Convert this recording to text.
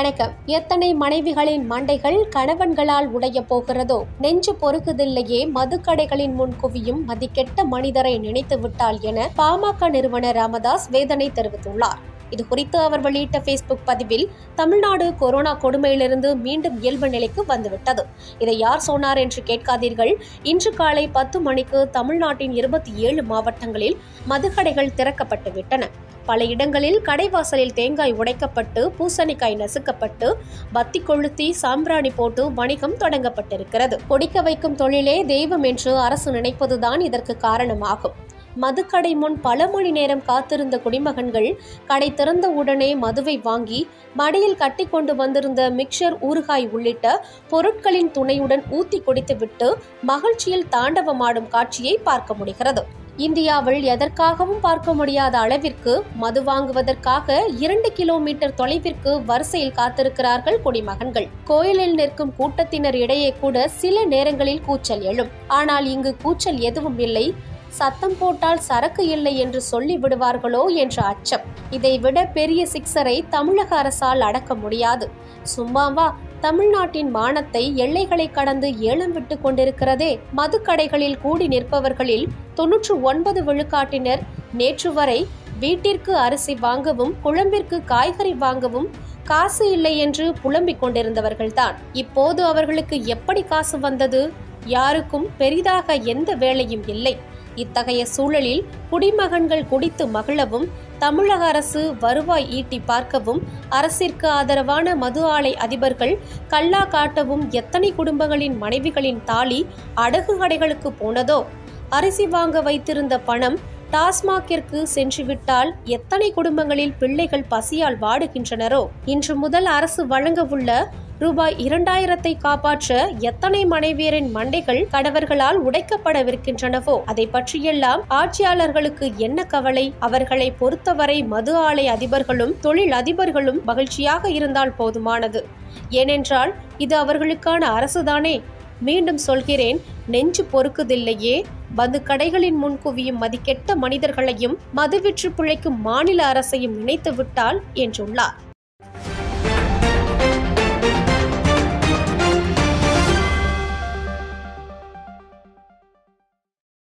வணக்கம் எத்தனை மனைவிகளின் மண்டைகள் கணவன்களால் உடைய போகிறதோ நெஞ்சு பொறுக்குதில்லையே மதுக்கடைகளின் முன் குவியும் மதிக்கெட்ட மனிதரை நினைத்து விட்டால் என பாமக நிறுவனர் ராமதாஸ் வேதனை தெரிவித்துள்ளார் இது குறித்து அவர் வெளியிட்ட ஃபேஸ்புக் பதிவில் தமிழ்நாடு கொரோனா கொடுமையிலிருந்து மீண்டும் இயல்பு நிலைக்கு வந்துவிட்டது இதை யார் சொன்னார் என்று கேட்காதீர்கள் இன்று காலை பத்து மணிக்கு தமிழ்நாட்டின் இருபத்தி ஏழு மாவட்டங்களில் மதுக்கடைகள் திறக்கப்பட்டு விட்டன பல இடங்களில் கடைவாசலில் தேங்காய் உடைக்கப்பட்டு பூசணிக்காய் நசுக்கப்பட்டு பத்தி கொளுத்தி சாம்பிராணி போட்டு வணிகம் தொடங்கப்பட்டிருக்கிறது கொடிக்க வைக்கும் தொழிலே தெய்வம் என்று அரசு நினைப்பதுதான் இதற்கு காரணமாகும் மதுக்கடை முன் பல மணி நேரம் காத்திருந்த குடிமகன்கள் கடை திறந்த உடனே மதுவை வாங்கி மடியில் கட்டி கொண்டு வந்திருந்த மிக்சர் ஊறுகாய் உள்ளிட்ட பொருட்களின் துணையுடன் ஊத்தி குடித்துவிட்டு மகிழ்ச்சியில் தாண்டவமாடும் காட்சியை பார்க்க முடிகிறது இந்தியாவில் எதற்காகவும் பார்க்க முடியாத அளவிற்கு மது வாங்குவதற்காக இரண்டு கிலோமீட்டர் தொலைவிற்கு வரிசையில் காத்திருக்கிறார்கள் குடிமகன்கள் கோயிலில் நிற்கும் கூட்டத்தினர் இடையே கூட சில நேரங்களில் கூச்சல் எழும் ஆனால் இங்கு கூச்சல் எதுவும் இல்லை சத்தம் போட்டால் சரக்கு இல்லை என்று சொல்லி விடுவார்களோ என்ற அச்சம் இதைவிட பெரிய சிக்ஸரை தமிழக அரசால் அடக்க முடியாது சும்மாவா தமிழ்நாட்டின் மானத்தை எல்லைகளை கடந்து ஏலம் விட்டு கொண்டிருக்கிறதே மதுக்கடைகளில் கூடி நிற்பவர்களில் தொன்னூற்று ஒன்பது விழுக்காட்டினர் நேற்று வரை வீட்டிற்கு அரிசி வாங்கவும் குழம்பிற்கு காய்கறி வாங்கவும் காசு இல்லை என்று புலம்பிக் கொண்டிருந்தவர்கள்தான் இப்போது அவர்களுக்கு எப்படி காசு வந்தது யாருக்கும் பெரிதாக எந்த வேலையும் இல்லை இத்தகைய சூழலில் குடிமகன்கள் குடித்து மகிழவும் தமிழக அரசு வருவாய் ஈட்டி பார்க்கவும் அரசிற்கு ஆதரவான மது ஆலை அதிபர்கள் கல்லா காட்டவும் எத்தனை குடும்பங்களின் மனைவிகளின் தாலி அடகு கடைகளுக்கு போனதோ அரிசி வாங்க வைத்திருந்த பணம் டாஸ்மாகிற்கு சென்றுவிட்டால் எத்தனை குடும்பங்களில் பிள்ளைகள் பசியால் வாடுகின்றனரோ இன்று முதல் அரசு வழங்கவுள்ள ரூபாய் இரண்டாயிரத்தை காப்பாற்ற எத்தனை மனைவியரின் மண்டைகள் கணவர்களால் உடைக்கப்படவிருக்கின்றனவோ அதை பற்றியெல்லாம் ஆட்சியாளர்களுக்கு என்ன கவலை அவர்களை பொறுத்தவரை மது ஆலை அதிபர்களும் தொழில் அதிபர்களும் மகிழ்ச்சியாக இருந்தால் போதுமானது ஏனென்றால் இது அவர்களுக்கான அரசுதானே மீண்டும் சொல்கிறேன் நெஞ்சு பொறுக்குதில்லையே மது கடைகளின் முன் குவியும் மதிக்கெட்ட மனிதர்களையும் மதுவிற்று பிழைக்கும் மாநில அரசையும் நினைத்து விட்டால் என்றுள்ளார்